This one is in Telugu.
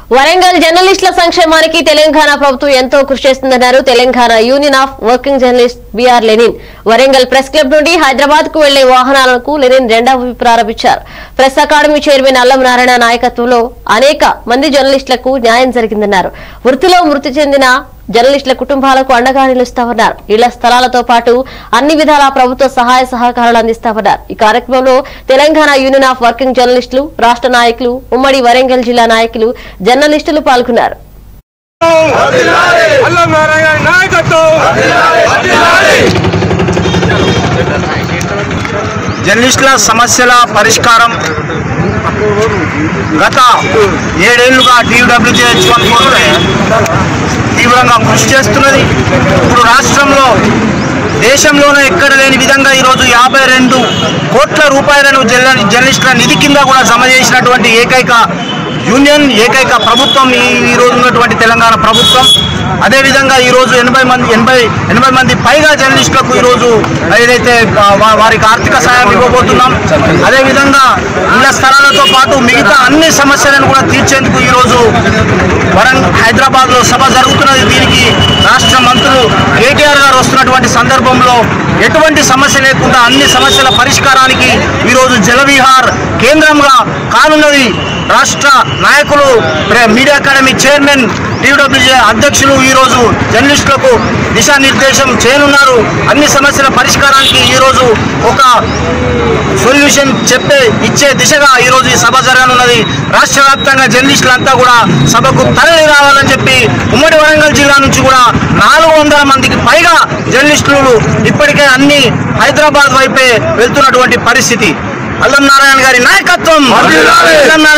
వరంగల్ జర్నలిస్టుల సంక్షేమానికి తెలంగాణ ప్రభుత్వం ఎంతో కృషి చేస్తుందన్నారు Telangana union of working journalist B R Lenin Warangal press club నుండి హైదరాబాద్ కు వెళ్లే వాహనాలకు లెనిన్ రెండవ విప్ ప్రారంభించారు ప్రెస్ అకాడమీ చైర్మన్ అల్లం నారాయణ నాయకత్వంలో అనేక మంది జర్నలిస్టులకు న్యాయం జరిగిందన్నారు వృత్తిలో మృతి చెందిన జర్నలిస్టుల కుటుంబాలకు అండగా నిలుస్తామన్నారు ఇళ్ల స్థలాలతో పాటు అన్ని విధాల ప్రభుత్వ సహాయ సహకారాలు అందిస్తామన్నారు ఈ కార్యక్రమంలో తెలంగాణ యూనియన్ ఆఫ్ వర్కింగ్ జర్నలిస్టులు రాష్ట్ర నాయకులు ఉమ్మడి వరంగల్ జిల్లా నాయకులు జర్నలిస్టులు పాల్గొన్నారు అల్లం నారాయణ నాయకత్వం జర్నలిస్టుల సమస్యల పరిష్కారం గత ఏడేళ్లుగా టీయూడబ్ల్యూజేహెచ్ వన్ కోర్టు తీవ్రంగా కృషి చేస్తున్నది ఇప్పుడు రాష్ట్రంలో దేశంలోనే ఎక్కడ లేని విధంగా ఈరోజు యాభై రెండు కోట్ల రూపాయలను జర్న జర్నలిస్టుల నిధి కింద కూడా జమ చేసినటువంటి ఏకైక యూనియన్ ఏకైక ప్రభుత్వం ఈ ఈ రోజు ఉన్నటువంటి తెలంగాణ ప్రభుత్వం అదేవిధంగా ఈరోజు ఎనభై మంది ఎనభై ఎనభై మంది పైగా జర్నలిస్టులకు ఈరోజు ఏదైతే వా- వా- వారికి ఆర్థిక సాయం ఇవ్వబోతున్నాం అదేవిధంగా ఇళ్ల స్థలాలతో పాటు మిగతా అన్ని సమస్యలను కూడా తీర్చేందుకు ఈరోజు వరంగ్ హైదరాబాద్ లో సభ జరుగుతున్నది దీనికి రాష్ట్ర మంత్రులు కేటీఆర్ గారు వస్తున్నటువంటి సందర్భంలో ఎటువంటి సమస్య లేకుండా అన్ని సమస్యల పరిష్కారానికి ఈరోజు జలవిహార్ కేంద్రంగా కానున్నది రాష్ట్ర నాయకులు ప్ర- మీడియా అకాడమీ చైర్మన్ టీడబ్ల్యూజే అధ్యక్షులు ఈరోజు జర్నలిస్టులకు దిశానిర్దేశం చేయనున్నారు అన్ని సమస్యల పరిష్కారానికి ఈరోజు ఒక సొల్యూషన్ చెప్పే ఇచ్చే దిశగా ఈరోజు ఈ సభ జరగనున్నది రాష్ట్ర వ్యాప్తంగా జర్నలిస్టులంతా కూడా సభకు తరలి రావాలని చెప్పి ఉమ్మడి వరంగల్ జిల్లా నుంచి కూడా నాలుగు వందల మందికి పైగా జర్నలిస్టులు ఇప్పటికే అన్ని హైదరాబాద్ వైపే వెళ్తున్నటువంటి పరిస్థితి అల్లం నారాయణ గారి నాయకత్వం వర్ధిల్లాలి. అల్లం నారాయణ